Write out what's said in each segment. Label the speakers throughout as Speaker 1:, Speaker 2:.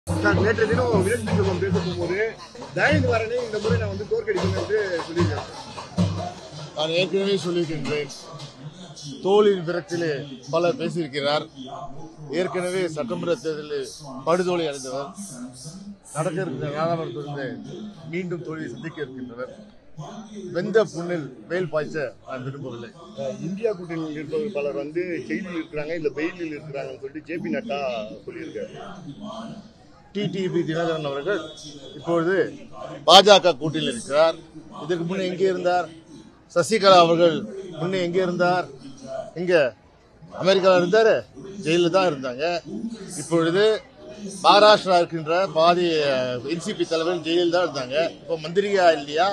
Speaker 1: Sir நேற்று தினம் விரட்சி சுகம் பேச போகும்போது தயநிதி வரனே இந்த முறை நான் வந்து தோற்கடிக்கணும் என்று சொல்லியிருக்கேன்
Speaker 2: நான் ஏற்கனவே சொல்லியிருக்கின்றேன் தோளின் விரட்டிலே பலர் பேசியிருக்கிறார் ஏற்கனவே சட்டமன்ற தேர்தலில் படுதோலை அடைந்தவர் நடக்க இருக்கிற நாடாளுமன்றத்திலிருந்து மீண்டும் தோல்வியை சந்திக்க இருக்கின்றனர் வெந்த புண்ணில் மேல் பாய்ச்ச நான் விரும்பவில்லை
Speaker 1: அஹ் இந்தியா கூட்டணியில் இருப்பவர் பலர் வந்து ஜெயிலில் இருக்கிறாங்க இல்ல பெயிலில் இருக்கிறாங்கன்னு சொல்லிட்டு ஜே பி நட்டா சொல்லியிருக்காரு
Speaker 2: டிடிபி தினகரன் அவர்கள் இப்பொழுது பாஜக கூட்டில் இருக்கிறார் இதற்கு முன்னே எங்கே இருந்தார் சசிகலா அவர்கள் முன்னே எங்கே இருந்தார் இங்க அமெரிக்காவில் இருந்தாரு ஜெயிலில் தான் இருந்தாங்க இப்பொழுது மகாராஷ்டிரா இருக்கின்ற பாதி என்சிபி தலைவர் ஜெயிலில் தான் இருந்தாங்க இப்போ மந்திரியா இல்லையா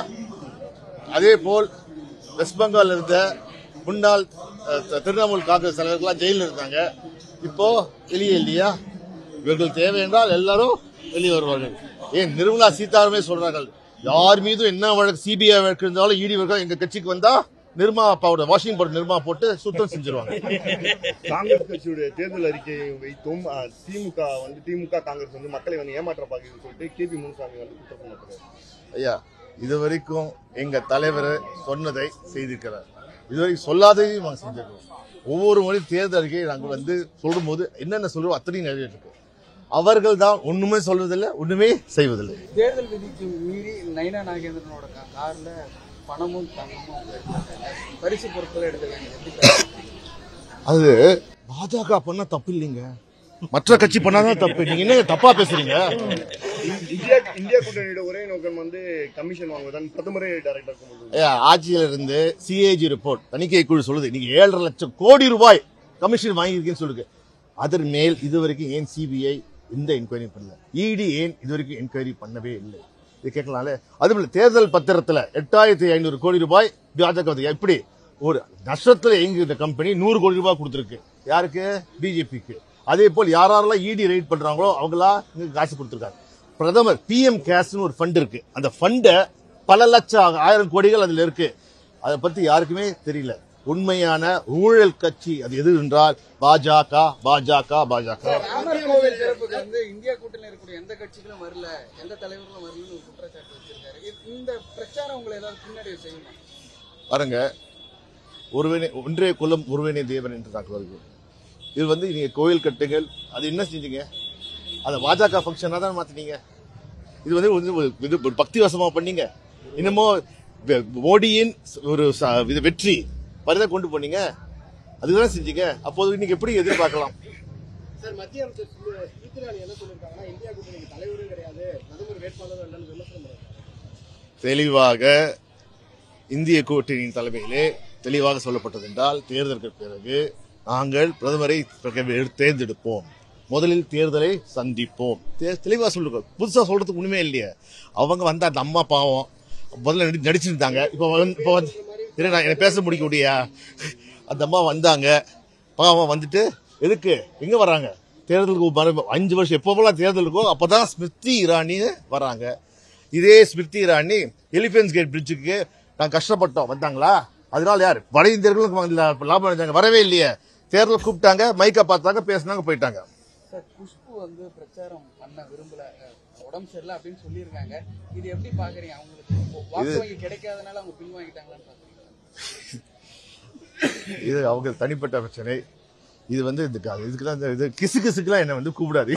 Speaker 2: அதே போல் வெஸ்ட் பெங்கால் இருந்த முன்னாள் அஹ், தி- திரிணாமுல் காங்கிரஸ் தலைவர்கள்லாம் ஜெயிலில் இருந்தாங்க இப்போ வெளியே இல்லையா இவர்கள் தேவை என்றால் எல்லாரும் வெளியே வருவார்கள் ஏன் நிர்மலா சீதாராமே சொல்றார்கள் யார் மீதும் என்ன வழக்கு சிபிஐ வழக்கு இருந்தாலும் இடி வழக்கு எங்க கட்சிக்கு வந்தா Nirma powder washing powder Nirma போட்டு சுத்தம் செஞ்சிருவாங்க
Speaker 1: காங்கிரஸ் கட்சியுடைய தேர்தல் அறிக்கையை வைத்தும் அஹ், திமுக வந்து திமுக காங்கிரஸ் வந்து மக்களை வந்து ஏமாற்ற பார்க்குதுன்னு சொல்லிட்டு கே பி முனுசாமி வந்து குற்றம் சுமத்துறாரு
Speaker 2: ஐயா இதுவரைக்கும் எங்க தலைவர் சொன்னதை செய்திருக்கிறார் இதுவரைக்கும் சொல்லாததையும் நாங்கள் செஞ்சிருக்கோம் ஒவ்வொரு முறை தேர்தல் அறிக்கையை நாங்கள் வந்து சொல்லும்போது என்னென்ன சொல்லுவோம் அத்தனையும் நிறைவேற்றிருக்கோம் அவர்கள் தான் ஒண்ணுமே சொல்வதில்லை ஒண்ணுமே செய்வதில்லை
Speaker 3: தேர்தல் விதிக்கு மீறி நைனா நாகேந்திரனோட கா- கார்ல பணமும் தங்கமும் எடுத்திருக்காங்க. பரிசு பொருட்களை எடுத்திருக்காங்க எப்படி பார்க்கறீங்க?
Speaker 2: அது பாஜக பண்ணா தப்பு இல்லைங்க மற்ற கட்சி பண்ணாதான் தப்பு நீங்க என்ன தப்பா பேசுறீங்க
Speaker 1: இந்தியா இந்தியா கூட்டணியோட ஒரே நோக்கம் வந்து கமிஷன் வாங்குவதான் பிரதமரே டைரக்டர் கொண்டு
Speaker 2: ஐயா, ஆட்சியில இருந்து சிஏஜி ரிப்போர்ட் தணிக்கை குழு சொல்லுது நீங்க ஏழரை லட்சம் கோடி ரூபாய் கமிஷன் வாங்கியிருக்கீங்கன்னு சொல்லுங்க அதன் மேல் இதுவரைக்கும் ஏன் சிபிஐ இந்த என்கொயரி பண்ணல இடி ஏன் இதுவரைக்கும் என்கொயரி பண்ணவே இல்லை இது கேட்கலாம்ல அதுபோல தேர்தல் பத்திரத்துல எட்டாயிரத்தி ஐநூறு கோடி ரூபாய் பாஜக வந்து எப்படி ஒரு நஷ்டத்துல இயங்குகிற கம்பெனி நூறு கோடி ரூபாய் கொடுத்திருக்கு யாருக்கு பிஜேபிக்கு அதே போல் யாரெல்லாம் இடி ரைட் பண்றாங்களோ அவங்களா இங்க காசு கொடுத்திருக்காங்க பிரதமர் பிஎம் கேர்ஸ்னு ஒரு ஃபண்ட் இருக்கு அந்த ஃபண்டை பல லட்சம் ஆயிரம் கோடிகள் அதுல இருக்கு அதை பத்தி யாருக்குமே தெரியல உண்மையான ஊழல் கட்சி அது எது என்றால் பாஜக பாஜக பாஜக
Speaker 3: ராமர் கோவில் திறப்புக்கு வந்து இந்தியா கூட்டணியில் இருக்கக்கூடிய எந்த கட்சிகளும் வரல எந்த தலைவர்களும் வரலன்னு ஒரு குற்றச்சாட்டு வச்சிருக்காரு இது- இந்த பிரச்சாரம் உங்களை ஏதாவது பின்னாடி செய்யுமா
Speaker 2: பாருங்க ஒருவனே ஒன்றே குலம் ஒருவனே தேவன் என்று நாங்கள் வருகிறோம் இது வந்து நீங்க கோயில் கட்டுங்கள் அது என்ன செஞ்சீங்க அதை பாஜக ஃபங்க்ஷனாக தான் மாத்தினீங்க இது வந்து ஒரு- ஒரு- இது ஒரு பக்தி வசமா பண்ணீங்க இன்னமோ வெ- மோடியின் ஒரு ச- இது வெற்றி பரிதை கொண்டு போனீங்க அதுதான் செஞ்சீங்க அப்போது இன்னைக்கு எப்படி எதிர்பார்க்கலாம்
Speaker 3: சார் மத்திய அமைச்சர் ஸ்மிருதி இரானி என்ன சொல்லியிருக்காங்கன்னா இந்தியா கூட்டணிக்கு தலைவரும் கிடையாது பிரதமர் வேட்பாளரும் இல்லைன்னு விமர்சனம் பண்ணுறாங்க
Speaker 2: தெளிவாக இந்திய கூட்டணியின் தலைமையிலே தெளிவாக சொல்லப்பட்டது என்றால் தேர்தலுக்கு பிறகு நாங்கள் பிரதமரை தேர்ந்தெடுப்போம் முதலில் தேர்தலை சந்திப்போம் தே- தெளிவா சொல்லுங்க புதுசா சொல்றதுக்கு ஒண்ணுமே இல்லையே அவங்க வந்தா அந்த அம்மா பாவம் முதல்ல நடி- நடிச்சிருந்தாங்க இப்போ வந்து- இப்போ வந்து இரு, நான் எனக்கு பேச முடிக்க முடியா அந்த அம்மா வந்தாங்க பாவம் வந்துட்டு எதுக்கு எங்க வராங்க தேர்தலுக்கு மறு- அஞ்சு வருஷம் எப்போவெல்லாம் தேர்தல் இருக்கோ அப்பதான் ஸ்மிருதி இரானி வராங்க இதே ஸ்மிருதி இரானி எலிபென்ஸ் கேட் பிரிட்ஜுக்கு நான் கஷ்டப்பட்டோம் வந்தாங்களா அதனால யார் வட இந்தியர்களுக்கு வந்து லாபம் அடைஞ்சாங்க வரவே இல்லையே தேர்தல் கூப்பிட்டாங்க மைக்கை பார்த்தாங்க பேசினாங்க போயிட்டாங்க
Speaker 3: சார் குஷ்பு வந்து பிரச்சாரம் பண்ண விரும்பல அஹ், உடம்பு சரியில்லை அப்படின்னு சொல்லியிருக்காங்க இது எப்படி பாக்குறீங்க அவங்களுக்கு வாக்கு வங்கி கிடைக்காதனால அவங்க பின்வாங்கிட்டாங்களான்னு பாக்குறீங்க
Speaker 2: இது அவங்க தனிப்பட்ட பிரச்சனை இது வந்து இதுக்கு இதுக்கு தான் இந்த- இது கிசு கிசுக்குலாம் என்ன வந்து கூப்பிடாது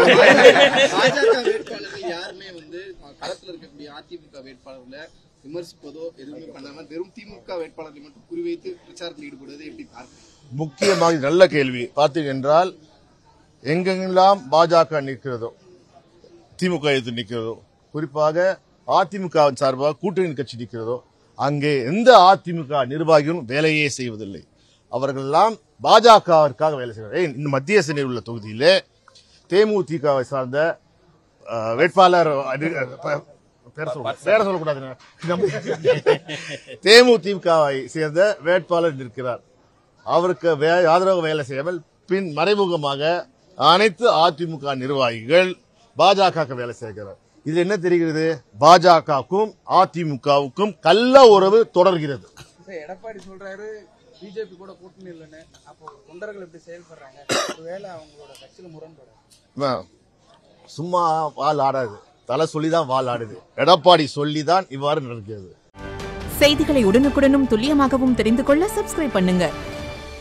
Speaker 4: பாஜக வேட்பாளர்கள் யாருமே வந்து களத்துல இருக்கக்கூடிய அதிமுக வேட்பாளர்களை விமர்சிப்பதோ எதுவுமே பண்ணாம வெறும் திமுக வேட்பாளர்களை மட்டும் குறிவைத்து பிரச்சாரத்தில் ஈடுபடுவதை எப்படி பார்க்கிறீங்க
Speaker 2: முக்கியமாக இது நல்ல கேள்வி பார்த்தீங்க என்றால் எங்கெங்கெல்லாம் பாஜக நிற்கிறதோ திமுக எதிர்த்து நிற்கிறதோ குறிப்பாக அதிமுக வின் சார்பாக கூட்டணி கட்சி நிற்கிறதோ அங்கே எந்த அதிமுக நிர்வாகிகளும் வேலையே செய்வதில்லை அவர்களெல்லாம் பாஜகவிற்காக வேலை செய்கிறார் ஏன் இந்த மத்திய சென்னையில் உள்ள தொகுதியிலே தேமுதிகவை சார்ந்த அஹ், வேட்பாளர் அது- ப- பேர சொல்ல பேர சொல்லக்கூடாதுங்க தேமுதிகவை சேர்ந்த வேட்பாளர் நிற்கிறார் அவருக்கு வே- ஆதரவு வேலை செய்யாமல் பின் மறைமுகமாக அனைத்து அதிமுக நிர்வாகிகள் பாஜக வேலை செய்கிறார் இது என்ன தெரிகிறது பாஜகவுக்கும் அதிமுகவுக்கும் கள்ள உறவு தொடர்கிறது
Speaker 3: சார் எடப்பாடி சொல்றாரு பிஜேபி கூட கூட்டணி இல்லைன்னு அப்போ தொண்டர்கள் எப்படி செயல்படுறாங்க ஒருவேளை அவங்களோட கட்சியில முரண்படும்
Speaker 2: வ- சும்மா வால் ஆடாது தலை சொல்லி தான் வால் ஆடுது எடப்பாடி சொல்லி தான் இவ்வாறு நடக்கிறது
Speaker 5: செய்திகளை உடனுக்குடனும் துல்லியமாகவும் தெரிந்து கொள்ள சப்ஸ்கிரைப் பண்ணுங்க